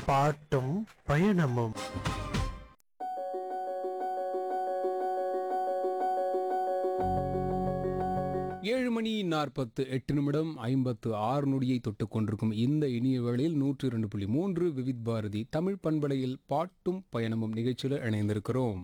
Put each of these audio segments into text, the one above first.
பாட்டும் பயணமும் ஏழு மணி நாற்பத்து எட்டு நிமிடம் ஐம்பத்து ஆறு நொடியை தொட்டுக் கொண்டிருக்கும் இந்த இனிய வேளையில் நூற்று இரண்டு புள்ளி மூன்று விவித் பாரதி தமிழ் பண்பலையில் பாட்டும் பயணமும் நிகழ்ச்சியில் இணைந்திருக்கிறோம்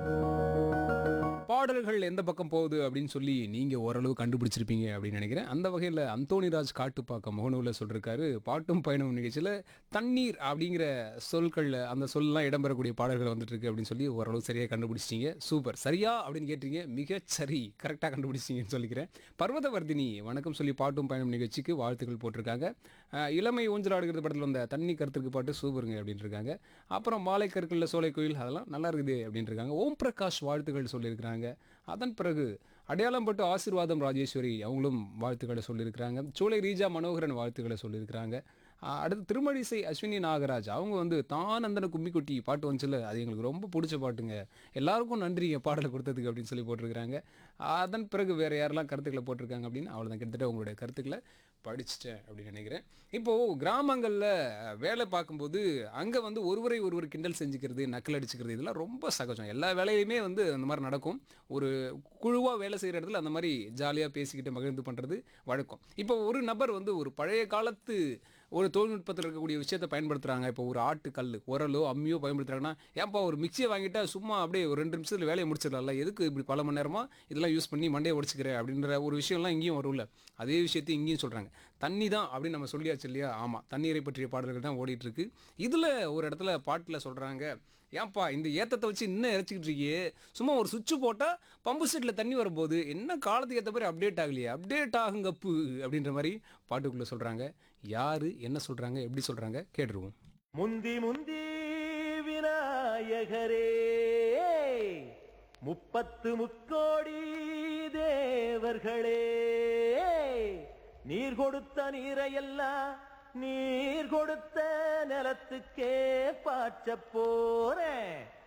பாடல்கள் எந்த பக்கம் போகுது அப்படின்னு சொல்லி நீங்க ஓரளவு கண்டுபிடிச்சிருப்பீங்க அப்படின்னு நினைக்கிறேன் அந்த வகையில் அந்தோணிராஜ் காட்டுப்பாக்கம் முகநூலில் சொல்லிருக்காரு பாட்டும் பயணம் நிகழ்ச்சியில் தண்ணீர் அப்படிங்கிற சொற்களில் அந்த சொல்லலாம் இடம்பெறக்கூடிய பாடல்கள் வந்துட்டு இருக்கு அப்படின்னு சொல்லி ஓரளவு சரியாக கண்டுபிடிச்சிட்டீங்க சூப்பர் சரியா அப்படின்னு கேட்டீங்க மிகச் சரி கரெக்டாக கண்டுபிடிச்சிங்கன்னு சொல்லிக்கிறேன் பர்வதவர்தினி வணக்கம் சொல்லி பாட்டும் பயணம் நிகழ்ச்சிக்கு வாழ்த்துக்கள் போட்டிருக்காங்க அஹ், இளமை ஊஞ்சலாடுகிறது படத்தில் வந்த தண்ணி கருத்துக்கு பாட்டு சூப்பருங்க அப்படின்னு இருக்காங்க அப்புறம் மாலை கற்களில் சோலை கோயில் அதெல்லாம் நல்லா இருக்குது அப்படின்னு இருக்காங்க ஓம் பிரகாஷ் வாழ்த்துக்கள் சொல்லியிருக்கிறாங்க அதன் பிறகு அடையாளம் பட்டு ஆசீர்வாதம் ராஜேஸ்வரி அவங்களும் வாழ்த்துக்களை சொல்லியிருக்கிறாங்க சோலை ரீஜா மனோகரன் வாழ்த்துக்களை சொல்லியிருக்கிறாங்க அஹ், அடுத்து திருமழிசை அஸ்வினி நாகராஜ் அவங்க வந்து தான் அந்தன கும்மிக்குட்டி பாட்டு வந்துச்சுல அது எங்களுக்கு ரொம்ப பிடிச்ச பாட்டுங்க எல்லாருக்கும் நன்றி என் பாடலை கொடுத்ததுக்கு அப்படின்னு சொல்லி போட்டிருக்கிறாங்க அதன் பிறகு வேறு யாரெல்லாம் கருத்துக்களை போட்டிருக்காங்க அப்படின்னு அவ்வளோதான் கிட்டத்தட்ட உங்களுடைய கருத்துக்களை படிச்சிட்டேன் அப்படின்னு நினைக்கிறேன் இப்போது கிராமங்களில் வேலை பார்க்கும்போது அங்கே வந்து ஒருவரை ஒருவர் கிண்டல் செஞ்சுக்கிறது நக்கல் அடிச்சுக்கிறது இதெல்லாம் ரொம்ப சகஜம் எல்லா வேலையுமே வந்து அந்த மாதிரி நடக்கும் ஒரு குழுவாக வேலை செய்கிற இடத்துல அந்த மாதிரி ஜாலியாக பேசிக்கிட்டு மகிழ்ந்து பண்ணுறது வழக்கம் இப்போ ஒரு நபர் வந்து ஒரு பழைய காலத்து ஒரு தொழில்நுட்பத்தில் இருக்கக்கூடிய விஷயத்தை பயன்படுத்துகிறாங்க இப்போ ஒரு ஆட்டுக்கல் உரலோ அம்மியோ பயன்படுத்துகிறாங்கன்னா ஏன்பா ஒரு மிக்சியை வாங்கிட்டா சும்மா அப்படியே ஒரு ரெண்டு நிமிஷத்தில் வேலையை முடிச்சிடலாம்ல எதுக்கு இப்படி பல மணி நேரமாக இதெல்லாம் யூஸ் பண்ணி மண்டையை உடச்சிக்கிறேன் அப்படின்ற ஒரு விஷயம்லாம் இங்கேயும் வரும்ல அதே விஷயத்தையும் இங்கேயும் சொல்கிறாங்க தண்ணி தான் அப்படின்னு நம்ம சொல்லியாச்சு இல்லையா ஆமாம் தண்ணீரை பற்றிய பாடல்கள் தான் ஓடிட்டு இருக்கு இதில் ஒரு இடத்துல பாட்டில் சொல்கிறாங்க ஏன்பா இந்த ஏத்தத்தை வச்சு இன்னும் இறைச்சிக்கிட்டு இருக்கியே சும்மா ஒரு சுவிட்ச் போட்டால் பம்பு செட்டில் தண்ணி வரும்போது என்ன காலத்துக்கு ஏற்ற மாதிரி அப்டேட் ஆகலையே அப்டேட் ஆகுங்கப்பு அப்படின்ற மாதிரி பாட்டுக்குள்ளே சொல்கிறாங்க யார் என்ன சொல்கிறாங்க எப்படி சொல்கிறாங்க கேட்டுருவோம் முந்தி முந்தி விநாயகரே முப்பத்து முக்கோடி தேவர்களே நீர் கொடுத்த நீரையெல்லாம் நீர் கொடுத்த நிலத்துக்கே பாய்ச்ச போறேன்